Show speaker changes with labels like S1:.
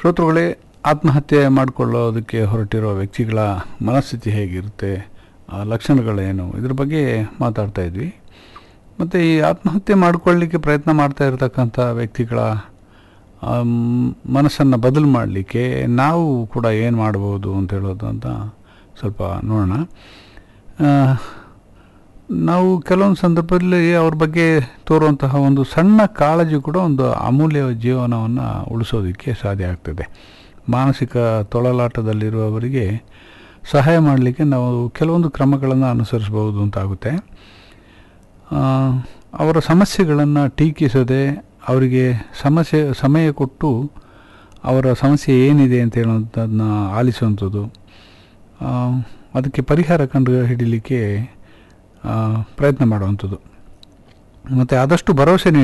S1: ಶ್ರೋತೃಗಳೇ ಆತ್ಮಹತ್ಯೆ ಮಾಡಿಕೊಳ್ಳೋದಕ್ಕೆ ಹೊರಟಿರೋ ವ್ಯಕ್ತಿಗಳ ಮನಸ್ಥಿತಿ ಹೇಗಿರುತ್ತೆ ಆ ಲಕ್ಷಣಗಳೇನು ಇದ್ರ ಬಗ್ಗೆ ಮಾತಾಡ್ತಾ ಇದ್ವಿ ಮತ್ತು ಈ ಆತ್ಮಹತ್ಯೆ ಮಾಡಿಕೊಳ್ಳಿಕ್ಕೆ ಪ್ರಯತ್ನ ಮಾಡ್ತಾ ಇರತಕ್ಕಂಥ ವ್ಯಕ್ತಿಗಳ ಮನಸ್ಸನ್ನು ಬದಲು ಮಾಡಲಿಕ್ಕೆ ನಾವು ಕೂಡ ಏನು ಮಾಡ್ಬೋದು ಅಂತ ಹೇಳೋದು ಅಂತ ಸ್ವಲ್ಪ ನೋಡೋಣ ಆ, ನಾವು ಕೆಲವೊಂದು ಸಂದರ್ಭದಲ್ಲಿ ಅವ್ರ ಬಗ್ಗೆ ತೋರುವಂತಹ ಒಂದು ಸಣ್ಣ ಕಾಳಜಿ ಕೂಡ ಒಂದು ಅಮೂಲ್ಯ ಜೀವನವನ್ನು ಉಳಿಸೋದಕ್ಕೆ ಸಾಧ್ಯ ಆಗ್ತದೆ ಮಾನಸಿಕ ತೊಳಲಾಟದಲ್ಲಿರುವವರಿಗೆ ಸಹಾಯ ಮಾಡಲಿಕ್ಕೆ ನಾವು ಕೆಲವೊಂದು ಕ್ರಮಗಳನ್ನು ಅನುಸರಿಸಬಹುದು ಅಂತಾಗುತ್ತೆ ಆ, ಅವರ ಸಮಸ್ಯೆಗಳನ್ನು ಟೀಕಿಸದೆ ಅವರಿಗೆ ಸಮಸ್ಯೆ ಸಮಯ ಕೊಟ್ಟು ಅವರ ಸಮಸ್ಯೆ ಏನಿದೆ ಅಂತ ಹೇಳುವಂಥದ್ದನ್ನ ಆಲಿಸುವಂಥದ್ದು ಆ, ಅದಕ್ಕೆ ಪರಿಹಾರ ಕಂಡು ಹಿಡಿಲಿಕ್ಕೆ ಆ, ಪ್ರಯತ್ನ ಮಾಡುವಂಥದ್ದು ಮತ್ತು ಆದಷ್ಟು ಭರವಸೆ ನೀಡಿ